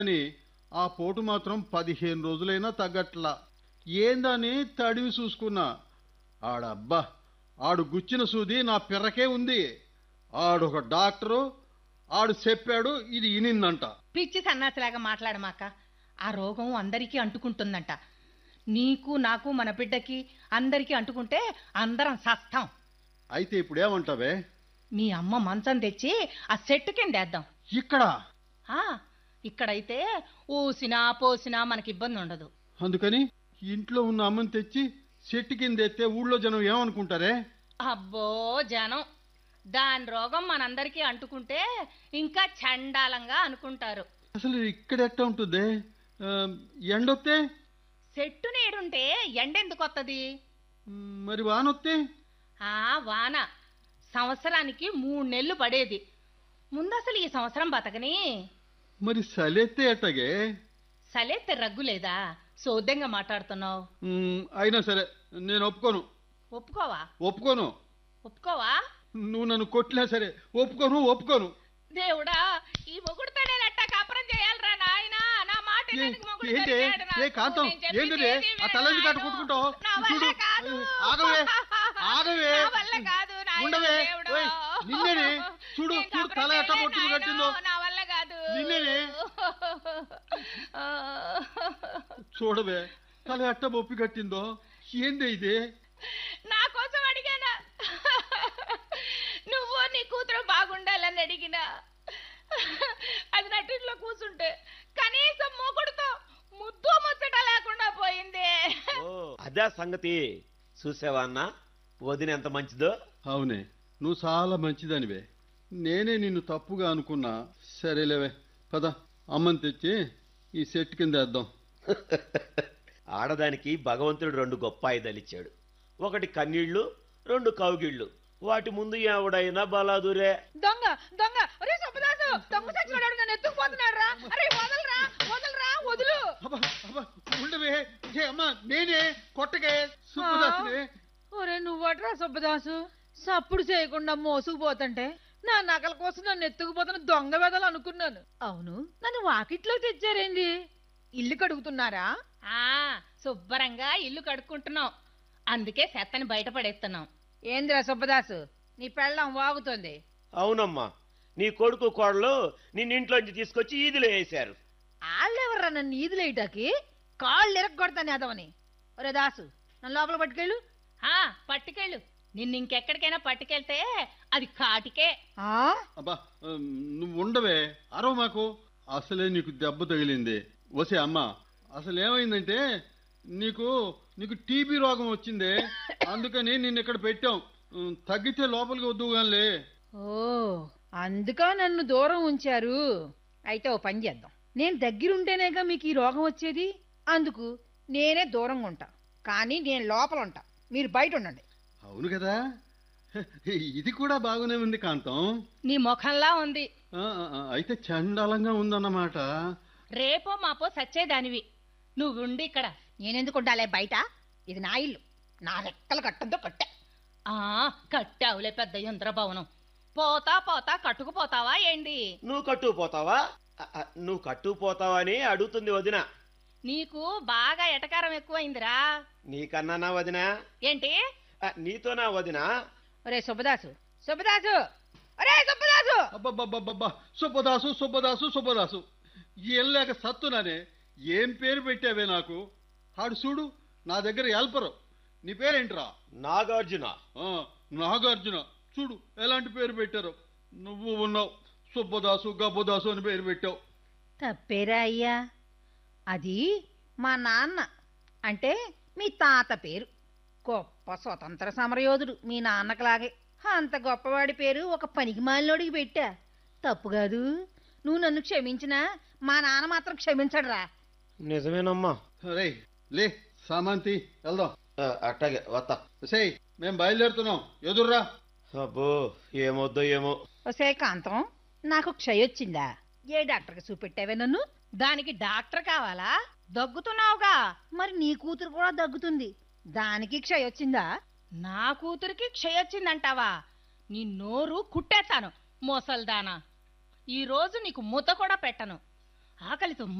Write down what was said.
కానీ ఆ పోటు మాత్రం పదిహేను రోజులైనా తగ్గట్లా ఏందని తడివి చూసుకున్నా ఆడబ్బా ఆడు గుచ్చిన సూది నా పిర్రకే ఉంది ఆడొక డాక్టరు ఆడు చెప్పాడు ఇది ఇనిందంట పిచ్చి సన్నాసిలాగా మాట్లాడమాక ఆ రోగం అందరికీ అంటుకుంటుందంట నీకు నాకు మన బిడ్డకి అందరికీ అంటుకుంటే అందరం సస్తాం అయితే ఇప్పుడు ఏమంటావే మీ అమ్మ మంచం తెచ్చి ఆ చెట్టు కిందేద్దాం ఇక్కడ ఆ, ఇక్కడైతే ఊసినా పోసినా మనకి ఇబ్బంది ఉండదు అందుకని ఇంట్లో ఉన్న అమ్మని తెచ్చి చెట్టు కింద ఎత్తే ఊళ్ళో జనం ఏమనుకుంటారే అబ్బో జనం దాని రోగం మనందరికీ అంటుకుంటే ఇంకా చండాలంగా అనుకుంటారు అసలు ఇక్కడ ఎట్ట ఉంటుంది ఆ, ఎండొత్తే చెట్టు నీడుంటే ఎండెందుకు వస్తుంది మ్, మరి వానొత్తే ఆ వాన సంవత్సరానికి మూడు నెలలు పడేది ముందు అసలు ఈ సంవత్సరం బతకని మరి సలెత్తే ఎట్టగే సలేతే రగ్గు లేదా సోద్యంగా మాట్లాడుతున్నావు మ్, అయినా సరే నేను ఒప్పుకోను ఒప్పుకోవా ఒప్పుకోను ఒప్పుకోవా నువ్వు నన్ను కొట్టినా సరే ఒప్పుకోను ఒప్పుకోను దేవుడా ఈ మొగుడుతో నేను ఎట్టా కాపురం చేయాలరా నాయనా నా మాట ఏ- వినేందుకు మొగుడు ఏంటి దొరికాడు నాకు. ఏ కాంతం నేను చెప్పింది ఏంటిది ఏది ఆ తలని వినడు. కట్టు కొట్టుకుంటావు నా వల్ల చూడు కాదు. ఆగవే ఆగవే నా వల్ల కాదు నాయనా ఉండవే దేవుడు. ఓయ్, నిన్నేనే చూడు నేను చూడు తల కాపురం ఎట్ట చేయలేను పొట్టుకు నాయనా, కట్టిందో నా వల్ల కాదు నిన్నేనే. చూడవే తల ఎట్ట బొప్పి కట్టిందో ఏంది ఇది నా కోసం అడిగానా నువ్వు నీ కూతురు బాగుండాలని అడిగినా అది నటిలో కూర్చుంటే కనీసం మూకుడుతో ముద్దు ముచ్చట లేకుండా పోయింది ఓ అదే సంగతి చూసావా అన్న వదిన ఎంత మంచిదో అవునే నువ్వు చాలా మంచిదానివే నేనే నిన్ను తప్పుగా అనుకున్నా సరేలేవే పద అమ్మని తెచ్చి ఈ సెట్ కింద వేద్దాం ఆడదానికి భగవంతుడు రెండు గొప్ప ఆయుధాలు ఇచ్చాడు ఒకటి కన్నీళ్లు రెండు కౌగిళ్ళు వాటి ముందు ఎవడైనా బలాదురే దొంగ దొంగ ఒరే సుబ్బదాసు దొంగ సచ్చినాడు నన్ను ఎత్తుకుపోతున్నాడు రా అరే వదలరా వదలరా వదులు అబ్బా అబ్బా ఉండవే ఏ అమ్మా నేనే కొట్టగే సుబ్బదాసునే ఒరే నువ్వట్రా సుబ్బదాసు సప్పుడు చేయకుండా మోసుకుపోతుంటే నా నగల కోసం నన్ను ఎత్తుకుపోతున్న దొంగ వెదలు అనుకున్నాను అవును నన్ను వాకిట్లో తెచ్చారేంది ఇల్లు కడుగుతున్నారా ఆ శుభ్రంగా ఇల్లు కడుక్కుంటున్నాం అందుకే చెత్తని బయట పడేస్తున్నాం ఏందిరా సుబ్బదాసు నీ పెళ్ళం వాగుతోంది అవునమ్మా నీ కొడుకు కోడలు నిన్నింట్లోంచి తీసుకొచ్చి ఈదిలో వేశారు ఆళ్ళెవర్రా నన్ను ఈదులేయటాకి కాళ్ళు ఎరగొడతాను అదవని ఒరే దాసు నన్ను లోపల పట్టుకెళ్ళు ఆ పట్టుకెళ్ళు నిన్ను ఇంకెక్కడికైనా పట్టుకెళ్తే అది కాటికే ఆ అబ్బా ఉమ్, నువ్వు ఉండవే అరవ మాకు అసలే నీకు దెబ్బ తగిలింది వసే అమ్మ అసలు ఏమైందంటే నీకు నీకు టీబీ రోగం వచ్చిందే అందుకని నిన్ను ఇక్కడ పెట్టాం ఉమ్, తగ్గితే లోపలికి వద్దు గానిలే ఓ అందుకా నన్ను దూరం ఉంచారు అయితే ఓ పని చేద్దాం నేను దగ్గరుంటేనేగా మీకు ఈ రోగం వచ్చేది అందుకు నేనే దూరంగా ఉంటా కానీ నేను లోపల ఉంటా మీరు బయట ఉండండి అవును కదా ఇది కూడా బాగానే ఉంది కాంతం నీ ముఖంలా ఉంది ఆ, ఆ, ఆ, అయితే చండాలంగా ఉందన్నమాట రేపో మాపో సచ్చేదానివి నువ్వు ఉండి ఇక్కడ నేనెందుకు ఉండాలే బయట ఇది నా ఇల్లు నా రెక్కలు కట్టంతో కట్టా ఆ కట్టావులే పెద్ద ఇంద్రభవనం పోతా పోతా కట్టుకుపోతావా ఏంటి నువ్వు కట్టుకుపోతావా అ, అ, నువ్వు కట్టుకుపోతావని అడుగుతుంది వదిన నీకు బాగా ఎటకారం ఎక్కువైందిరా నీకన్నా నా వదిన ఏంటి అ, నీతో నా వదిన ఒరే సుబ్బదాసు సుబ్బదాసు ఒరే సుబ్బదాసు అబ్బబ్బబ్బబ్బబ్బా సుబ్బదాసు సుబ్బదాసు సుబ్బదాసు ఏం లేక సత్తునానే ఏం పేరు పెట్టావే నాకు ఆడు చూడు నా దగ్గర హెల్పరు నీ పేరేంట్రా నాగార్జున ఆ, నాగార్జున చూడు ఎలాంటి పేరు పెట్టారు నువ్వు ఉన్నావు సుబ్బదాసు గబ్బదాసు అని పేరు పెట్టావు తప్పేరా అయ్యా అది మా నాన్న అంటే మీ తాత పేరు గొప్ప స్వతంత్ర సమరయోధుడు మీ నాన్నకలాగే అంత గొప్పవాడి పేరు ఒక పనికి మాలినోడికి పెట్టా తప్పు కాదు నువ్వు నన్ను క్షమించినా మా నాన్న మాత్రం క్షమించడురా నిజమేనమ్మా రే లే సామాంతి వెళ్దాం అ, అట్టాగే వత్తా సే మేము బయలుదేరుతున్నాం ఎదుర్రా అబ్బో ఏమొద్దో ఏమో ఒసే కాంతం నాకు క్షయొచ్చిందా ఏ డాక్టర్కి చూపెట్టావే నన్ను దానికి డాక్టర్ కావాలా దగ్గుతున్నావుగా మరి నీ కూతురు కూడా దగ్గుతుంది దానికి క్షయొచ్చిందా నా కూతురికి క్షయొచ్చిందంటావా నీ నోరు కుట్టేస్తాను మోసల్దానా ఈ రోజు నీకు ముద్ద కూడా పెట్టను ఆకలితో